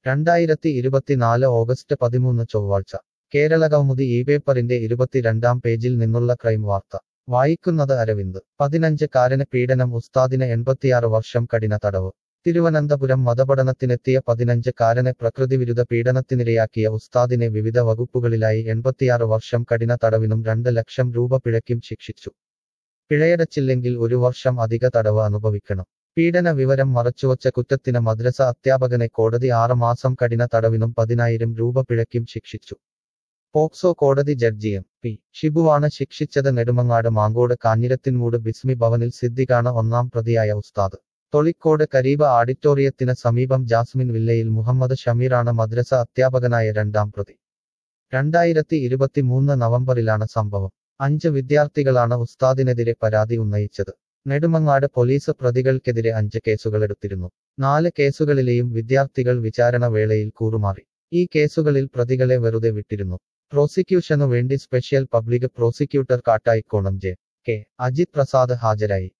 രണ്ടായിരത്തി ഇരുപത്തിനാല് ഓഗസ്റ്റ് പതിമൂന്ന് ചൊവ്വാഴ്ച കേരളകൗമുദി ഈ പേപ്പറിന്റെ ഇരുപത്തിരണ്ടാം പേജിൽ നിന്നുള്ള ക്രൈം വാർത്ത വായിക്കുന്നത് അരവിന്ദ് പതിനഞ്ച് കാരന് പീഡനം ഉസ്താദിന് എൺപത്തിയാറ് വർഷം കഠിന തടവ് തിരുവനന്തപുരം മതപഠനത്തിനെത്തിയ പതിനഞ്ച് കാരനെ പ്രകൃതിവിരുദ്ധ പീഡനത്തിനിരയാക്കിയ ഉസ്താദിനെ വിവിധ വകുപ്പുകളിലായി എൺപത്തിയാറ് വർഷം കഠിന തടവിനും രണ്ട് ലക്ഷം രൂപ പിഴയ്ക്കും ശിക്ഷിച്ചു പിഴയടച്ചില്ലെങ്കിൽ ഒരു വർഷം അധിക തടവ് അനുഭവിക്കണം പീഡന വിവരം മറച്ചുവച്ച കുറ്റത്തിന് മദ്രസ അധ്യാപകനെ കോടതി ആറ് മാസം കഠിന തടവിനും പതിനായിരം രൂപ പിഴയ്ക്കും ശിക്ഷിച്ചു പോക്സോ കോടതി ജഡ്ജി എം പി ഷിബുവാണ് ശിക്ഷിച്ചത് നെടുമങ്ങാട് മാങ്കോട് കാഞ്ഞിരത്തിൻമൂട് ബിസ്മി ഭവനിൽ സിദ്ദിഖാണ് ഒന്നാം പ്രതിയായ ഉസ്താദ് തൊളിക്കോട് കരീബ ആഡിറ്റോറിയത്തിന് സമീപം ജാസ്മിൻ വില്ലയിൽ മുഹമ്മദ് ഷമീറാണ് മദ്രസ അധ്യാപകനായ രണ്ടാം പ്രതി രണ്ടായിരത്തി ഇരുപത്തിമൂന്ന് നവംബറിലാണ് സംഭവം അഞ്ച് വിദ്യാർത്ഥികളാണ് ഉസ്താദിനെതിരെ പരാതി ഉന്നയിച്ചത് നെടുമങ്ങാട് പോലീസ് പ്രതികൾക്കെതിരെ അഞ്ച് കേസുകളെടുത്തിരുന്നു നാല് കേസുകളിലെയും വിദ്യാർത്ഥികൾ വിചാരണ വേളയിൽ കൂറുമാറി ഈ കേസുകളിൽ പ്രതികളെ വെറുതെ വിട്ടിരുന്നു പ്രോസിക്യൂഷനു വേണ്ടി special public prosecutor Kattayikonam J K Ajith Prasad ഹാജരായി